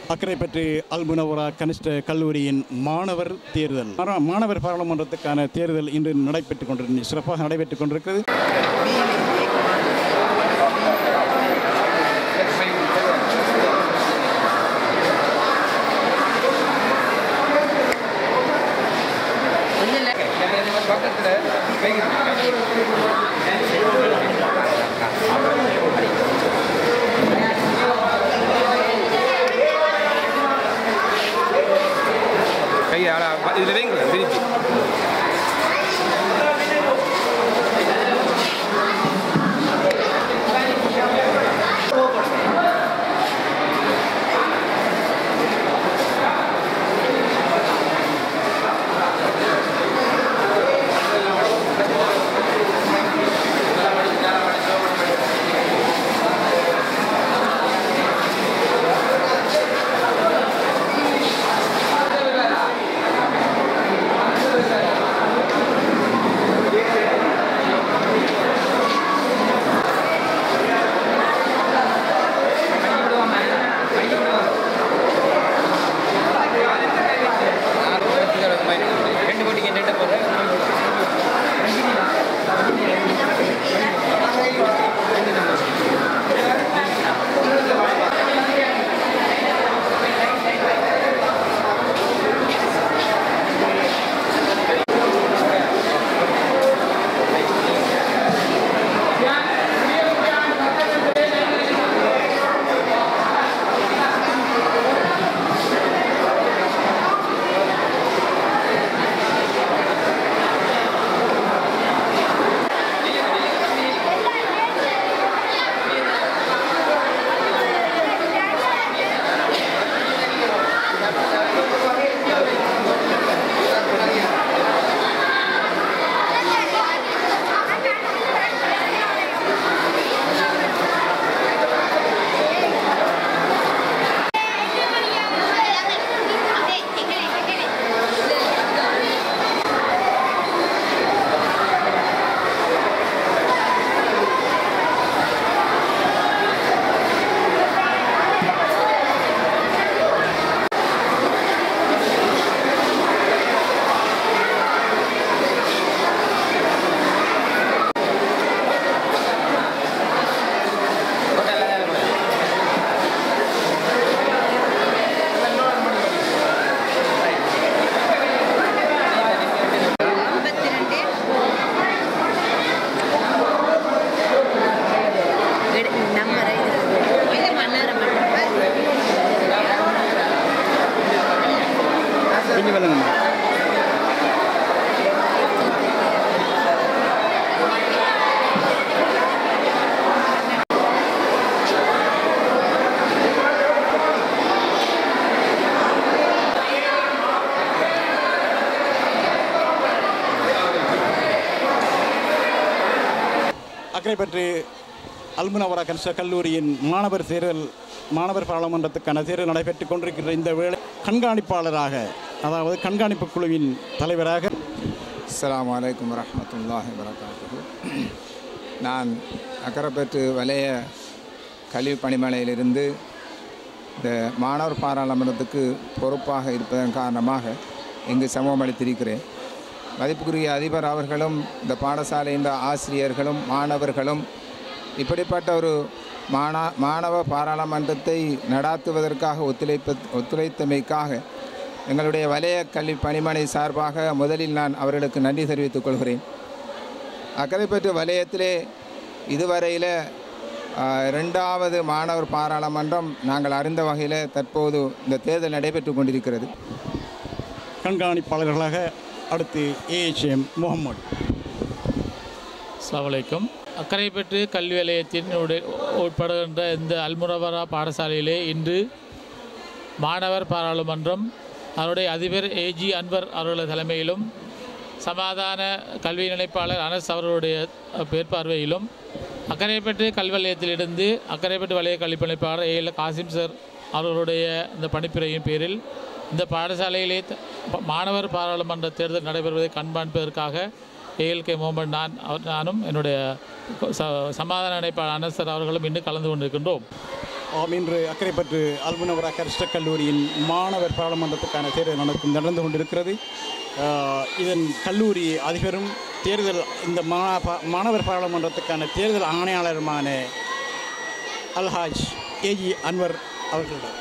அக்கரைப்பற்று அல்முனவரா கனிஷ்ட கல்லூரியின் மாணவர் தேர்தல் மாணவ- மாணவர் பாராளுமன்றத்துக்கான தேர்தல் இன்று நடைபெற்றுக் கொண்டிருக்கிறது சிறப்பாக நடைபெற்றுக் கொண்டிருக்கிறது கையை இதில் வைங்க திருப்பி ரெண்டு போட்டிக்கு ரெண்டு போடுறேன் நம்பர் இது மன்னாரம் கொஞ்சம் வெல்லுங்கம்மா அக்கரைப்பற்று அல்முனவரா கனிஷ்ட கல்லூரியின் மாணவர் தேர்தல் மாணவர் பாராளுமன்றத்துக்கான தேர்தல் நடைபெற்றுக் கொண்டிருக்கிற இந்த வேளை கண்காணிப்பாளராக அதாவது கண்காணிப்பு குழுவின் தலைவராக அஸ்ஸலாமு அலைக்கும் வரஹ்மத்துல்லாஹி வரகாத்துஹு நான் அக்கரைப்பற்று வலய கல்வி பணிமனையிலிருந்து இந்த மாணவர் பாராளுமன்றத்துக்கு பொறுப்பாக இருப்பதன் காரணமாக இங்கு சமூகம் அளித்திருக்கிறேன் மதிப்புக்குரிய அதிபர் அவர்களும் இந்த பாடசாலையின் ஆசிரியர்களும் மாணவர்களும் இப்படிப்பட்ட ஒரு மாணா மாணவ பாராளுமன்றத்தை நடாத்துவதற்காக ஒத்துழைப்ப ஒத்துழைத்தமைக்காக எங்களுடைய வலய கல்வி பணிமனை சார்பாக முதலில் நான் அவர்களுக்கு நன்றி தெரிவித்துக் கொள்கிறேன் அக்கரைப்பற்று வலயத்திலே இதுவரையில் ஆஹ், இரண்டாவது மாணவர் பாராளுமன்றம் நாங்கள் அறிந்த வகையில் தற்போது இந்த தேர்தல் நடைபெற்று கொண்டிருக்கிறது கண்காணிப்பாளர்களாக அடுத்து ஏஎச்எம் முகமது அஸ்ஸலாமு அலைக்கும் அக்கரைப்பற்று கல்வி நிலையத்தின் உடைய- உட்படுகின்ற இந்த அல்முரவரா பாடசாலையிலே இன்று மாணவர் பாராளுமன்றம் அவருடைய அதிபர் ஏஜி அன்வர் அவர்களது தலைமையிலும் சமாதான கல்வி நிலைப்பாளர் அனஸ் அவர்களுடைய மேற்பார்வையிலும் அக்கரைப்பற்று கல்வி நிலையத்திலிருந்து அக்கரைப்பற்று வலய கல்வி பணிப்பாளர் ஏ எல் காசிம் சார் அவர்களுடைய இந்த பணிப்புரையின் பேரில் இந்த பாடசாலையிலே த- ப- மாணவர் பாராளுமன்ற தேர்தல் நடைபெறுவதை கண்காணிப்பதற்காக ஏஎல்கே முகமது நான் அவர் நானும் என்னுடைய ச- சமாதான நினைப்பாளர் அனஸ் சார் அவர்களும் இன்று கலந்து கொண்டிருக்கின்றோம் ஆம், இன்று அக்கரைப்பற்று அல்முனவரா கரிஷ்ட கல்லூரியின் மாணவர் பாராளுமன்றத்துக்கான தேர்தல் நடக்கும் நடந்து கொண்டிருக்கிறது ஆஹ், இதன் கல்லூரி அதிபரும் தேர்தல் இந்த மா- பா- மாணவர் பாராளுமன்றத்துக்கான தேர்தல் ஆணையாளருமான அல்ஹாஜ் ஏஜி அன்வர் அவர்களிடம்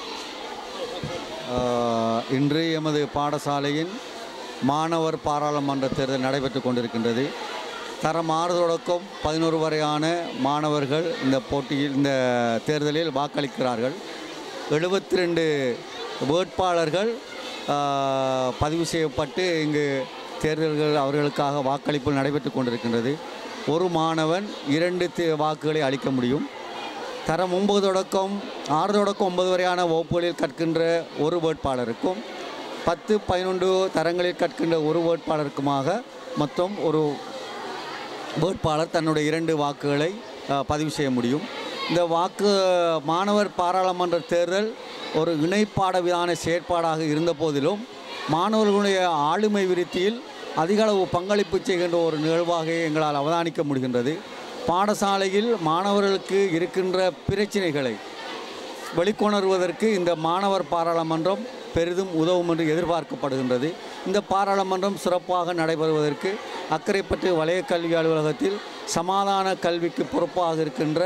ஆஹ், இன்று எமது பாடசாலையின் மாணவர் பாராளுமன்ற தேர்தல் நடைபெற்று கொண்டிருக்கின்றது தரம் ஆறு தொடக்கம் பதினோரு வரையான மாணவர்கள் இந்த போட்டியில் இந்த தேர்தலில் வாக்களிக்கிறார்கள் எழுபத்தி ரெண்டு வேட்பாளர்கள் ஆஹ், பதிவு செய்யப்பட்டு இங்கு தேர்தல்கள் அவர்களுக்காக வாக்களிப்பு நடைபெற்று கொண்டிருக்கின்றது ஒரு மாணவன் இரண்டு தே- வாக்குகளை அளிக்க முடியும் தரம் ஒன்பது தொடக்கம் ஆறு தொடக்கம் ஒன்பது வரையான வகுப்புகளில் கற்கின்ற ஒரு வேட்பாளருக்கும் பத்து பதினொன்று தரங்களில் கற்கின்ற ஒரு வேட்பாளருக்குமாக மொத்தம் ஒரு வேட்பாளர் தன்னுடைய இரண்டு வாக்குகளை அஹ், பதிவு செய்ய முடியும் இந்த வாக்கு மாணவர் பாராளுமன்ற தேர்தல் ஒரு இணைப்பாடவிதான செயற்பாடாக இருந்த போதிலும் மாணவர்களுடைய ஆளுமை விருத்தியில் அதிக அளவு பங்களிப்பு செய்கின்ற ஒரு நிகழ்வாக எங்களால் அவதானிக்க முடிகின்றது பாடசாலையில் மாணவர்களுக்கு இருக்கின்ற பிரச்சினைகளை வெளிக்கொணர்வதற்கு இந்த மாணவர் பாராளுமன்றம் பெரிதும் உதவும் என்று எதிர்பார்க்கப்படுகின்றது இந்த பாராளுமன்றம் சிறப்பாக நடைபெறுவதற்கு அக்கரைப்பற்று வலய கல்வி அலுவலகத்தில் சமாதான கல்விக்கு பொறுப்பாக இருக்கின்ற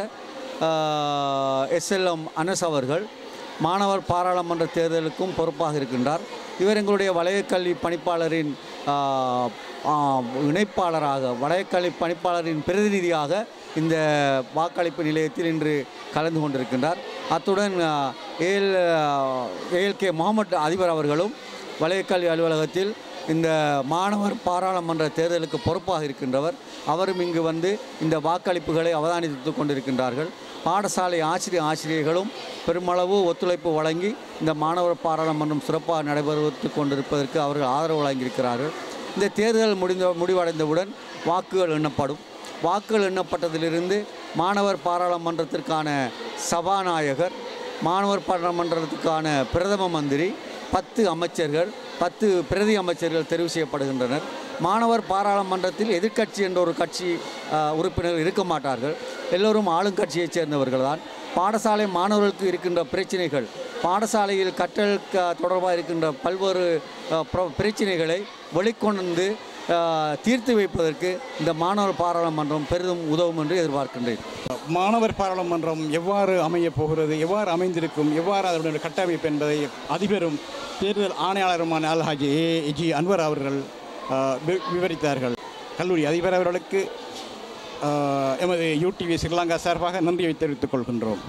எஸ்எல்எம் அனஸ் அவர்கள் மாணவர் பாராளுமன்ற தேர்தலுக்கும் பொறுப்பாக இருக்கின்றார் இவர் எங்களுடைய வலய கல்வி பணிப்பாளரின் ஆ, ஆ, இணைப்பாளராக வலயக்கல்வி பணிப்பாளரின் பிரதிநிதியாக இந்த வாக்களிப்பு நிலையத்தில் இன்று கலந்து கொண்டிருக்கின்றார் அத்துடன் ஆ, ஏஎல் ஏஎல் கே முகமது அதிபர் அவர்களும் வலயக்கல்வி அலுவலகத்தில் இந்த மாணவர் பாராளுமன்ற தேர்தலுக்கு பொறுப்பாக இருக்கின்றவர் அவரும் இங்கு வந்து இந்த வாக்களிப்புகளை அவதானித்து கொண்டிருக்கின்றார்கள் பாடசாலை ஆசிரியர் ஆசிரியர்களும் பெருமளவு ஒத்துழைப்பு வழங்கி இந்த மாணவர் பாராளுமன்றம் சிறப்பாக நடைபெறுவதற்கு கொண்டிருப்பதற்கு அவர்கள் ஆதரவு வழங்கியிருக்கிறார்கள் இந்த தேர்தல் முடிந்த முடிவடைந்தவுடன் வாக்குகள் எண்ணப்படும் வாக்குகள் எண்ணப்பட்டதிலிருந்து மாணவர் பாராளுமன்றத்திற்கான சபாநாயகர் மாணவர் பாராளுமன்றத்துக்கான பிரதம மந்திரி பத்து அமைச்சர்கள் பத்து பிரதி அமைச்சர்கள் தெரிவு செய்யப்படுகின்றனர் மாணவர் பாராளுமன்றத்தில் எதிர்க்கட்சி என்ற ஒரு கட்சி ஆஹ், உறுப்பினர்கள் இருக்க மாட்டார்கள் எல்லோரும் ஆளுங்கட்சியைச் சேர்ந்தவர்கள் தான் பாடசாலை மாணவர்களுக்கு இருக்கின்ற பிரச்சனைகள் பாடசாலையில் கற்றல் க- தொடர்பாக இருக்கின்ற பல்வேறு ஆஹ், பிர- பிரச்சனைகளை வெளிக்கொண்டு ஆஹ், தீர்த்து வைப்பதற்கு இந்த மாணவர் பாராளுமன்றம் பெரிதும் உதவும் என்று எதிர்பார்க்கின்றேன் மாணவர் பாராளுமன்றம் எவ்வாறு அமையப் போகிறது எவ்வாறு அமைந்திருக்கும் எவ்வாறு அதனுடைய கட்டமைப்பு என்பதை அதிபரும் தேர்தல் ஆணையாளருமான அல்ஹாஜி ஏ ஜி அன்வர் அவர்கள் ஆஹ், வி- விவரித்தார்கள் கல்லூரி அதிபர் அவர்களுக்கு ஆஹ், எமது யூடிவி ஸ்ரீலங்கா சார்பாக நன்றியை தெரிவித்துக் கொள்கின்றோம்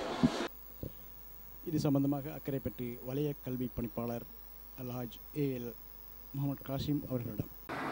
இது சம்பந்தமாக அக்கரைப்பட்டி வலய கல்வி பணிப்பாளர் அல்ஹாஜ் ஏ எல் முகமது காசிம் அவர்களிடம்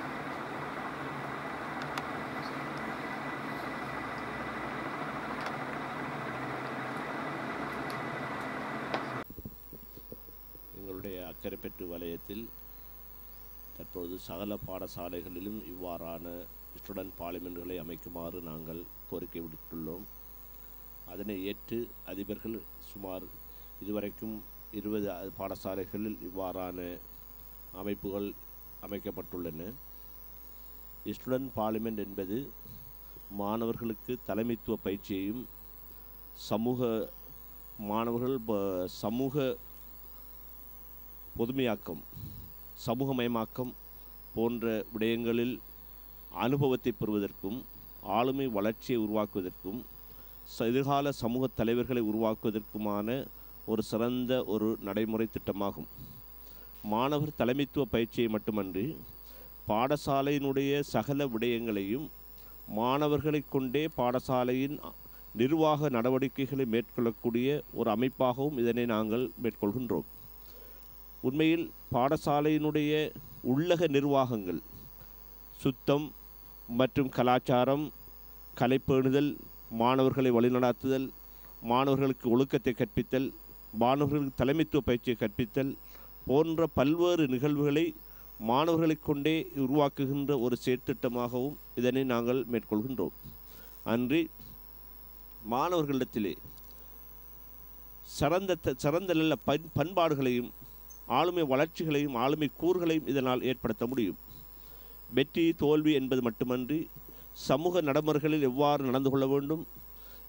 எங்களுடைய அக்கரைப்பற்று வலயத்தில் தற்பொழுது சகல பாடசாலைகளிலும் இவ்வாறான ஸ்டூடெண்ட் பார்லிமெண்ட்களை அமைக்குமாறு நாங்கள் கோரிக்கை விடுத்துள்ளோம் அதனை ஏற்று அதிபர்கள் சுமார் இதுவரைக்கும் இருபது அ- பாடசாலைகளில் இவ்வாறான அமைப்புகள் அமைக்கப்பட்டுள்ளன ஸ்டூடெண்ட் பார்லிமெண்ட் என்பது மாணவர்களுக்கு தலைமைத்துவ பயிற்சியையும் சமூக மாணவர்கள் ப- சமூக பொதுமையாக்கம் சமூகமயமாக்கம் போன்ற விடயங்களில் அனுபவத்தை பெறுவதற்கும் ஆளுமை வளர்ச்சியை உருவாக்குவதற்கும் ச- எதிர்கால சமூக தலைவர்களை உருவாக்குவதற்குமான ஒரு சிறந்த ஒரு நடைமுறை திட்டமாகும் மாணவர் தலைமைத்துவ பயிற்சியை மட்டுமன்றி பாடசாலையினுடைய சகல விடயங்களையும் மாணவர்களைக் கொண்டே பாடசாலையின் அ- நிர்வாக நடவடிக்கைகளை மேற்கொள்ளக்கூடிய ஒரு அமைப்பாகவும் இதனை நாங்கள் மேற்கொள்கின்றோம் உண்மையில் பாடசாலையினுடைய உள்ளக நிர்வாகங்கள் சுத்தம் மற்றும் கலாச்சாரம் கலைப்பேணுதல் மாணவர்களை வழிநடாத்துதல் மாணவர்களுக்கு ஒழுக்கத்தை கற்பித்தல் மாணவர்களுக்கு தலைமைத்துவ பயிற்சியை கற்பித்தல் போன்ற பல்வேறு நிகழ்வுகளை மாணவர்களைக் கொண்டே உருவாக்குகின்ற ஒரு செயற்திட்டமாகவும் இதனை நாங்கள் மேற்கொள்கின்றோம் அன்றி மாணவர்களிடத்திலே சிறந்த த- சிறந்த நல்ல பண் பண்பாடுகளையும் ஆளுமை வளர்ச்சிகளையும் ஆளுமை கூறுகளையும் இதனால் ஏற்படுத்த முடியும் வெற்றி தோல்வி என்பது மட்டுமன்றி சமூக நடைமுறைகளில் எவ்வாறு நடந்து கொள்ள வேண்டும்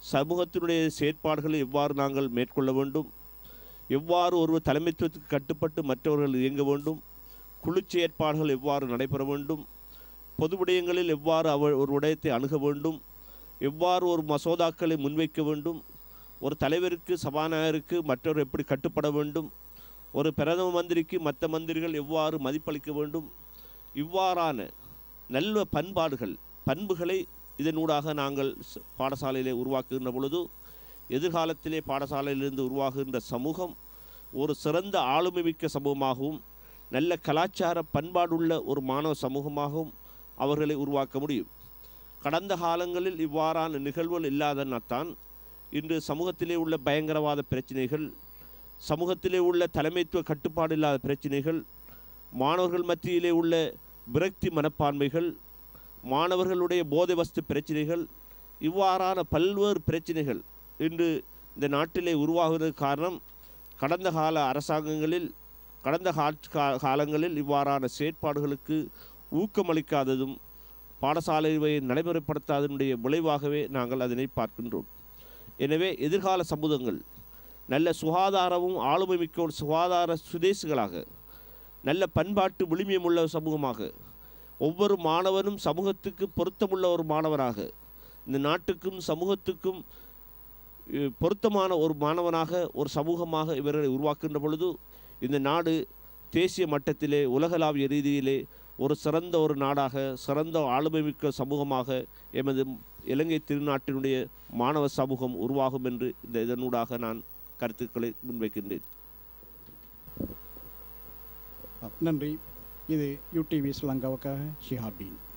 சமூகத்தினுடைய செயற்பாடுகளை எவ்வாறு நாங்கள் மேற்கொள்ள வேண்டும் எவ்வாறு ஒருவர் தலைமைத்துவத்துக்கு கட்டுப்பட்டு மற்றவர்கள் இயங்க வேண்டும் குழு செயற்பாடுகள் எவ்வாறு நடைபெற வேண்டும் பொது விடயங்களில் எவ்வாறு அவர் ஒரு விடயத்தை அணுக வேண்டும் எவ்வாறு ஒரு மசோதாக்களை முன்வைக்க வேண்டும் ஒரு தலைவருக்கு சபாநாயகருக்கு மற்றவர் எப்படி கட்டுப்பட வேண்டும் ஒரு பிரதம மந்திரிக்கு மற்ற மந்திரிகள் எவ்வாறு மதிப்பளிக்க வேண்டும் இவ்வாறான நல்ல பண்பாடுகள் பண்புகளை இதனூடாக நாங்கள் ச- பாடசாலையிலே உருவாக்குகின்ற பொழுது எதிர்காலத்திலே பாடசாலையிலிருந்து உருவாகுகின்ற சமூகம் ஒரு சிறந்த ஆளுமை மிக்க சமூகமாகவும் நல்ல கலாச்சார பண்பாடுள்ள ஒரு மாணவ சமூகமாகவும் அவர்களை உருவாக்க முடியும் கடந்த காலங்களில் இவ்வாறான நிகழ்வுகள் இல்லாதனால்தான் இன்று சமூகத்திலே உள்ள பயங்கரவாத பிரச்சனைகள் சமூகத்திலே உள்ள தலைமைத்துவ கட்டுப்பாடு இல்லாத பிரச்சனைகள் மாணவர்கள் மத்தியிலே உள்ள விரக்தி மனப்பான்மைகள் மாணவர்களுடைய போதை வஸ்து பிரச்சனைகள் இவ்வாறான பல்வேறு பிரச்சனைகள் இன்று இந்த நாட்டிலே உருவாகுவதற்கு காரணம் கடந்த கால அரசாங்கங்களில் கடந்த காட்- கா- காலங்களில் இவ்வாறான செயற்பாடுகளுக்கு ஊக்கமளிக்காததும் பாடசாலையை நடைமுறைப்படுத்தாதனுடைய விளைவாகவே நாங்கள் அதனை பார்க்கின்றோம் எனவே எதிர்கால சமூகங்கள் நல்ல சுகாதாரமும் ஆளுமை மிக்க ஒரு சுகாதார சுதேசிகளாக நல்ல பண்பாட்டு விழுமியமுள்ள சமூகமாக ஒவ்வொரு மாணவனும் சமூகத்துக்கு பொருத்தமுள்ள ஒரு மாணவனாக இந்த நாட்டுக்கும் சமூகத்துக்கும் அஹ், பொருத்தமான ஒரு மாணவனாக ஒரு சமூகமாக இவர்களை உருவாக்குகின்ற பொழுது இந்த நாடு தேசிய மட்டத்திலே உலகளாவிய ரீதியிலே ஒரு சிறந்த ஒரு நாடாக சிறந்த ஆளுமைமிக்க சமூகமாக எமது இலங்கை திருநாட்டினுடைய மாணவ சமூகம் உருவாகும் என்று இந்த இதனூடாக நான் கருத்துக்களை முன்வைக்கின்றேன் நன்றி இது யூடிவி ஸ்ரீலங்காவுக்காக ஷிஹாப்டீன்